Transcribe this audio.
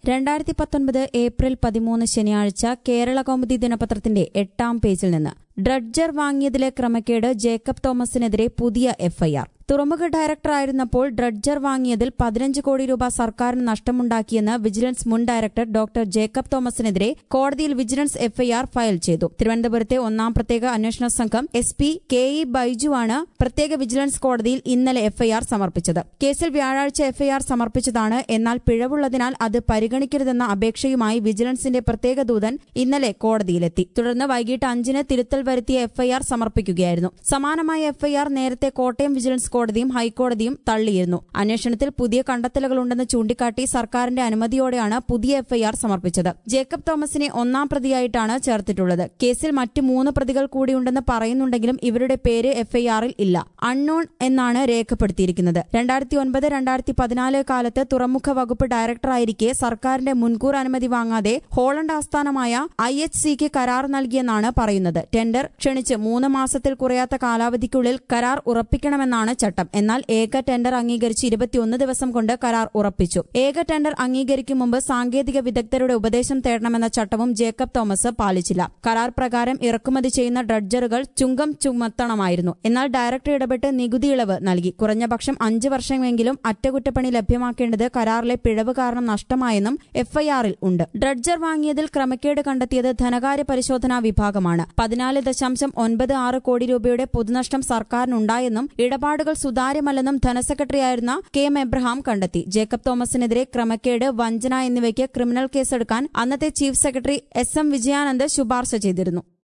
രണ്ടായിരത്തി പത്തൊൻപത് ഏപ്രിൽ പതിമൂന്ന് ശനിയാഴ്ച കേരള കൗമുദി ദിനപത്രത്തിന്റെ എട്ടാം പേജിൽ നിന്ന് ഡ്രഡ്ജർ വാങ്ങിയതിലെ ക്രമക്കേട് ജേക്കബ് തോമസിനെതിരെ പുതിയ എഫ്ഐആർ തുറമുഖ ഡയറക്ടറായിരുന്നപ്പോൾ ഡ്രഡ്ജർ വാങ്ങിയതിൽ പതിനഞ്ച് കോടി രൂപ സർക്കാരിന് നഷ്ടമുണ്ടാക്കിയെന്ന് വിജിലൻസ് മുൻ ഡയറക്ടർ ഡോക്ടർ ജേക്കബ് തോമസിനെതിരെ കോടതിയിൽ വിജിലൻസ് എഫ്ഐആർ ഫയൽ ചെയ്തു തിരുവനന്തപുരത്തെ ഒന്നാം പ്രത്യേക അന്വേഷണ സംഘം എസ് പി കെ ഇ ബൈജുവാണ് പ്രത്യേക വിജിലൻസ് കോടതിയിൽ ഇന്നലെ എഫ്ഐആർ സമർപ്പിച്ചത് കേസിൽ വ്യാഴാഴ്ച എഫ്ഐആർ സമർപ്പിച്ചതാണ് എന്നാൽ പിഴവുള്ളതിനാൽ അത് പരിഗണിക്കരുതെന്ന അപേക്ഷയുമായി വിജിലൻസിന്റെ പ്രത്യേക ദൂതൻ ഇന്നലെ കോടതിയിലെത്തി തുടർന്ന് വൈകിട്ട് അഞ്ചിന് തിരുത്തൽ വരുത്തിയ എഫ്ഐആർ സമർപ്പിക്കുകയായിരുന്നു സമാനമായ എഫ്ഐആർ നേരത്തെ കോട്ടയം വിജിലൻസ് കോടതിയും ഹൈക്കോടതിയും തള്ളിയിരുന്നു അന്വേഷണത്തിൽ പുതിയ കണ്ടെത്തലുകളുണ്ടെന്ന് ചൂണ്ടിക്കാട്ടി സർക്കാരിന്റെ അനുമതിയോടെയാണ് പുതിയ എഫ്ഐആർ സമർപ്പിച്ചത് ജേക്കബ് തോമസിനെ ഒന്നാം പ്രതിയായിട്ടാണ് ചേർത്തിട്ടുള്ളത് കേസിൽ മറ്റ് മൂന്ന് പ്രതികൾ കൂടിയുണ്ടെന്ന് പറയുന്നുണ്ടെങ്കിലും ഇവരുടെ പേര് എഫ്ഐആറിൽ ഇല്ല അൺനോൺ എന്നാണ് രേഖപ്പെടുത്തിയിരിക്കുന്നത് രണ്ടായിരത്തി ഒൻപത് രണ്ടായിരത്തി പതിനാല് കാലത്ത് തുറമുഖ വകുപ്പ് ഡയറക്ടറായിരിക്കെ സർക്കാരിന്റെ മുൻകൂർ അനുമതി വാങ്ങാതെ ഹോളണ്ട് ആസ്ഥാനമായ ഐ എച്ച് സിക്ക് കരാർ നൽകിയെന്നാണ് പറയുന്നത് ടെൻഡർ ക്ഷണിച്ച് മൂന്ന് മാസത്തിൽ കുറയാത്ത കാലാവധിക്കുള്ളിൽ കരാർ ഉറപ്പിക്കണമെന്നാണ് ചട്ടം എന്നാൽ ഏക ടെൻഡർ അംഗീകരിച്ച് ഇരുപത്തിയൊന്ന് ദിവസം കൊണ്ട് കരാർ ഉറപ്പിച്ചു ഏക ടെൻഡർ അംഗീകരിക്കും മുമ്പ് സാങ്കേതിക വിദഗ്ധരുടെ ഉപദേശം തേടണമെന്ന ചട്ടവും ജേക്കബ് തോമസ് പാലിച്ചില്ല കരാർ പ്രകാരം ഇറക്കുമതി ചെയ്യുന്ന ഡ്രഡ്ജറുകൾ ചുങ്കം ചുമത്തണമായിരുന്നു എന്നാൽ ഡയറക്ടർ ഇടപെട്ട് നികുതി ഇളവ് നൽകി കുറഞ്ഞപക്ഷം അഞ്ച് വർഷമെങ്കിലും അറ്റകുറ്റപ്പണി ലഭ്യമാക്കേണ്ടത് കരാറിലെ പിഴവ് കാരണം നഷ്ടമായെന്നും എഫ്ഐആറിൽ ഉണ്ട് ഡ്രഡ്ജർ വാങ്ങിയതിൽ ക്രമക്കേട് കണ്ടെത്തിയത് ധനകാര്യ പരിശോധനാ വിഭാഗമാണ് പതിനാല് ദശാംശം ഒൻപത് ആറ് കോടി രൂപയുടെ പൊതുനഷ്ടം സർക്കാരിനുണ്ടായെന്നും ഇടപാടുകൾ സുതാര്യമല്ലെന്നും ധനസെക്രട്ടറിയായിരുന്ന കെ എം എബ്രഹാം കണ്ടെത്തി ജേക്കബ് തോമസിനെതിരെ ക്രമക്കേട് വഞ്ചന എന്നിവയ്ക്ക് ക്രിമിനൽ കേസെടുക്കാൻ അന്നത്തെ chief secretary S M Vijayanand ശുപാർശ ചെയ്തിരുന്നു